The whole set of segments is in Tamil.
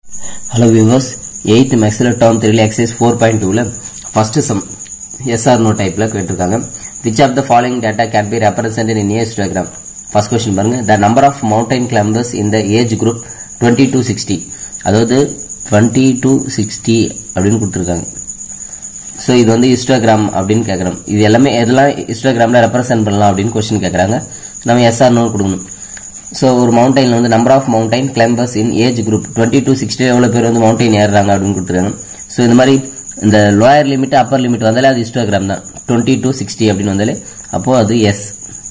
ஹலோ வியூவர்ஸ் எயித் மேக்ஸில் டேர்ம் த்ரீல எக்ஸைஸ் ஃபோர் பாயிண்ட் டூவில் ஃபர்ஸ்ட் சம் எஸ்ஆர் நோ டைப்பில் கேட்டிருக்காங்க which of the following data can be represented in age diagram first question பாருங்க the number of mountain climbers இந்த age group twenty to sixty அதாவது டுவெண்ட்டி டு சிக்ஸ்டி அப்படின்னு கொடுத்துருக்காங்க ஸோ இது வந்து இன்ஸ்டாகிராம் அப்படின்னு கேட்குறோம் இது எல்லாமே எதெல்லாம் இன்ஸ்டாகிராமில் ரெப்ரசென்ட் பண்ணலாம் அப்படின்னு கொஸ்டின் கேட்குறாங்க நம்ம எஸ்ஆர் நோ கொடுக்கணும் ஸோ ஒரு மவுண்டைனில் வந்து number of mountain climbers in age group twenty to sixty எவ்வளோ பேர் வந்து மவுண்டைன் ஏறுறாங்க அப்படின்னு கொடுத்துருக்காங்க ஸோ இந்த மாதிரி இந்த லோயர் லிமிட் அப்பர் லிமிட் வந்தாலே அது இன்ஸ்டாகிராம் தான் டுவெண்ட்டி டு சிக்ஸ்டி அப்படின்னு வந்தாலே அப்போ அது எஸ்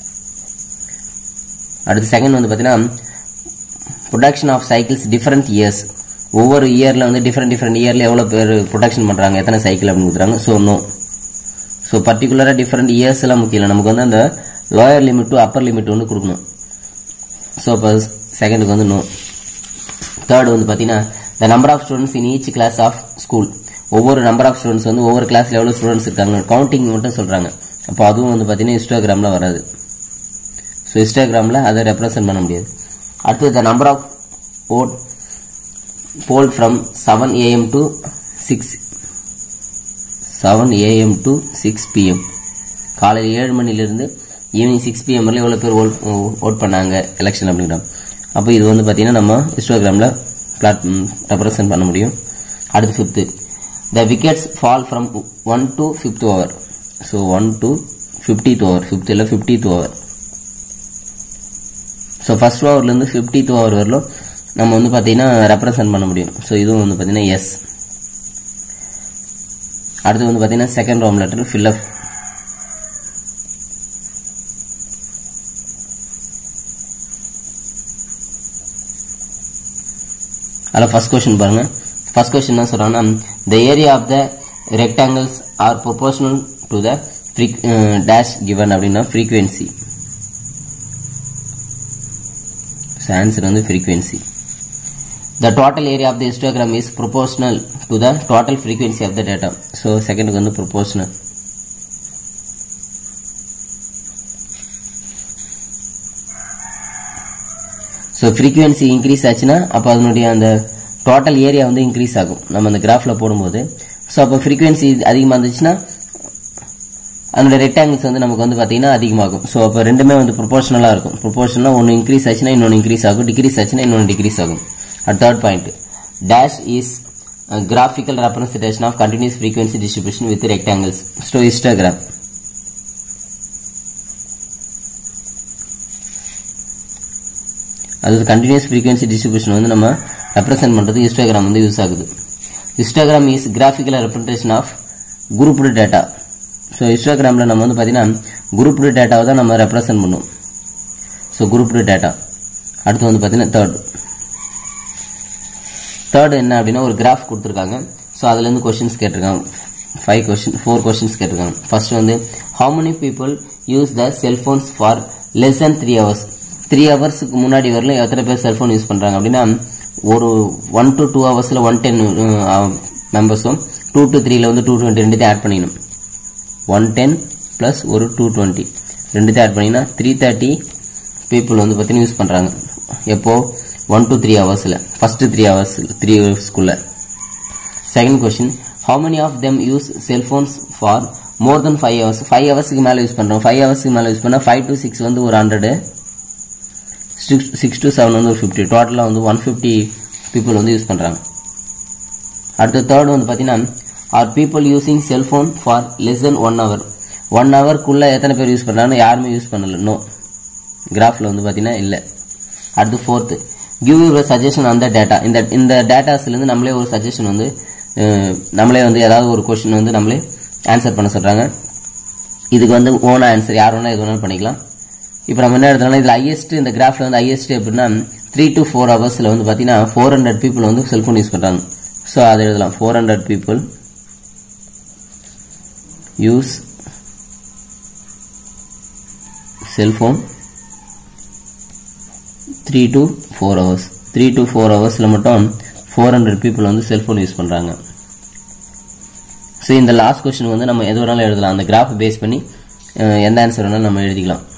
அடுத்து செகண்ட் வந்து பார்த்தீங்கன்னா production of cycles different years ஒவ்வொரு இயரில் வந்து டிஃப்ரெண்ட் டிஃப்ரெண்ட் இயரில் எவ்வளோ பேர் ப்ரொடக்ஷன் பண்ணுறாங்க எத்தனை சைக்கிள் அப்படின்னு கொடுக்குறாங்க ஸோ நோ ஸோ பர்டிகுலராக டிஃப்ரெண்ட் இயர்ஸ் எல்லாம் முக்கியம் இல்லை நமக்கு வந்து அந்த lower limit to upper limit வந்து கொடுக்கணும் ஸோ இப்போ செகண்டுக்கு வந்து நோ தேர்ட் வந்து பார்த்தீங்கன்னா the number of students in each class of school ஒவ்வொரு நம்பர் ஆஃப் ஸ்டூடெண்ட்ஸ் வந்து ஒவ்வொரு கிளாஸில் எவ்வளோ ஸ்டூடெண்ட்ஸ் இருக்காங்க கவுண்டிங் மட்டும் சொல்கிறாங்க அப்போ அதுவும் வந்து பார்த்தீங்கன்னா இன்ஸ்டாகிராமில் வராது ஸோ இன்ஸ்டாகிராமில் அதை ரெப்ரசென்ட் பண்ண முடியாது அடுத்து the number of vote poll from seven AM to six seven AM to six PM காலையில் ஏழு மணிலேருந்து ஈவினிங் சிக்ஸ் பிஎம் வரல எவ்வளோ பேர் ஓட் ஓட் பண்ணாங்க எலெக்ஷன் அப்படிங்கிறோம் அப்போ இது வந்து பார்த்தீங்கன்னா நம்ம இன்ஸ்டாகிராமில் பிளாட் ரெப்ரசன்ட் பண்ண முடியும் அடுத்து fifth the wickets fall from one to fifth over so one to fiftieth over fifth இல்லை ஃபிஃப்டித் ஓவர் ஸோ ஃபர்ஸ்ட் ஓவர்லேருந்து ஃபிஃப்டித் ஓவர் வரலும் நம்ம வந்து பார்த்தீங்கன்னா ரெப்ரசன்ட் பண்ண முடியும் ஸோ இதுவும் வந்து பார்த்தீங்கன்னா எஸ் அடுத்து வந்து பார்த்தீங்கன்னா செகண்ட் ரோம் லெட்டர் ஃபில்அப் அதில் ஃபர்ஸ்ட் கொஸ்டின் பாருங்க ஃபர்ஸ்ட் கொஸ்டின் என்ன சொல்றாங்கன்னா the area of the rectangles are proportional to the dash given அப்படின்னா ஃப்ரீக்வன்சி ஆன்சர் வந்து frequency the total area of the histogram is proportional to the total frequency of the data so செகண்டுக்கு வந்து ப்ரொபோஷனல் ஸோ ஃப்ரீக்வன்சி இன்க்ரீஸ் ஆச்சுன்னா அப்போ அதனுடைய அந்த டோட்டல் ஏரியா வந்து இன்க்ரீஸ் ஆகும் நம்ம அந்த கிராஃபில் போடும்போது ஸோ அப்போ ஃப்ரீக்வன்சி அதிகமாக இருந்துச்சுன்னா அதனுடைய ரெக்டாங்கிள்ஸ் வந்து நமக்கு வந்து பார்த்தீங்கன்னா அதிகமாகும் ஸோ அப்போ ரெண்டுமே வந்து ப்ரொபோஷனலாக இருக்கும் ப்ரொபோஷனலாக ஒன்று இன்க்ரீஸ் ஆச்சுன்னா இன்னொன்று இன்க்ரீஸ் ஆகும் டிக்ரீஸ் ஆச்சுன்னா இன்னொன்று டிக்ரீஸ் ஆகும் at third point dash is graphical representation of continuous frequency distribution with rectangles so histogram அதாவது கண்டினியூஸ் ஃப்ரீக்வன்சி டிஸ்ட்ரிபியூஷன் வந்து நம்ம ரெப்ரசென்ட் பண்ணுறது இன்ஸ்டாகிராம் வந்து யூஸ் ஆகுது histogram is graphical representation of grouped data so இன்ஸ்டாகிராமில் நம்ம வந்து பார்த்தீங்கன்னா குரூப்டு டேட்டாவை தான் நம்ம ரெப்ரசென்ட் பண்ணுவோம் ஸோ குரூப்டு டேட்டா அடுத்து வந்து பார்த்தீங்கன்னா தேர்ட் தேர்ட் என்ன அப்படின்னா ஒரு கிராஃப் கொடுத்துருக்காங்க ஸோ அதுலேருந்து கொஷின்ஸ் கேட்டிருக்காங்க ஃபைவ் கொஷின் ஃபோர் கொஷின்ஸ் கேட்டிருக்காங்க ஃபர்ஸ்ட் வந்து how many people use the cellphones for less than three hours three ஹவர்ஸுக்கு முன்னாடி வரலும் எத்தனை பேர் செல்ஃபோன் யூஸ் பண்ணுறாங்க அப்படின்னா ஒரு ஒன் டு டூ ஹவர்ஸில் ஒன் டென் மெம்பர்ஸும் டூ டு த்ரீல வந்து டூ டுவெண்ட்டி ரெண்டுத்தையும் ஆட் பண்ணிக்கணும் ஒன் டென் ப்ளஸ் ஒரு டூ டுவெண்ட்டி ரெண்டுத்தையும் ஆட் பண்ணிங்கன்னா த்ரீ தேர்ட்டி பீப்புள் வந்து பார்த்தீங்கன்னா யூஸ் பண்ணுறாங்க எப்போ ஒன் டு த்ரீ ஹவர்ஸில் ஃபஸ்ட்டு த்ரீ ஹவர்ஸ் த்ரீ ஹவர்ஸ்க்குள்ள second question how many of them use cellphones for more than five hours five ஹவர்ஸ்க்கு மேலே யூஸ் பண்ணுறோம் ஃபைவ் ஹவர்ஸ்க்கு மேலே யூஸ் பண்ணால் ஃபைவ் டு சிக்ஸ் வந்து ஒரு hundred six six to seven வந்து ஒரு ஃபிஃப்டி டோட்டலாக வந்து ஒன் ஃபிஃப்டி பீப்புள் வந்து யூஸ் பண்ணுறாங்க அடுத்த தேர்ட் வந்து பார்த்தீங்கன்னா are people using cellphone for less than one hour one ஹவர்க்குள்ளே எத்தனை பேர் யூஸ் பண்ணுறாங்கன்னு யாருமே யூஸ் பண்ணல நோ கிராஃபில் வந்து பார்த்தீங்கன்னா இல்லை அடுத்து ஃபோர்த்து கிவ் யூ சஜஷன் அந்த டேட்டா இந்த இந்த டேட்டாஸ்லேருந்து நம்மளே ஒரு சஜஷன் வந்து நம்மளே வந்து ஏதாவது ஒரு கொஷின் வந்து நம்மளே ஆன்சர் பண்ண சொல்கிறாங்க இதுக்கு வந்து ஓன் ஆன்சர் யார் வேணால் எது வேணாலும் பண்ணிக்கலாம் இப்போ நம்ம என்ன எடுத்தோம்னா இதில் ஹையஸ்ட் இந்த கிராஃபில் வந்து ஹையஸ்ட் எப்படின்னா த்ரீ டு ஃபோர் ஹவர்ஸில் வந்து பார்த்தீங்கன்னா ஃபோர் ஹண்ட்ரட் பீப்புள் வந்து செல்ஃபோன் யூஸ் பண்ணுறாங்க ஸோ அதை எழுதலாம் four hundred people use cellphone three to four hours three to four ஹவர்ஸில் மட்டும் ஃபோர் ஹண்ட்ரட் பீப்புள் வந்து செல்ஃபோன் யூஸ் பண்ணுறாங்க ஸோ இந்த லாஸ்ட் கொஸ்டின் வந்து நம்ம எது வேணாலும் எழுதலாம் அந்த கிராஃப் பேஸ் பண்ணி எந்த ஆன்சர் வேணாலும் நம்ம எழுதிக்கலாம்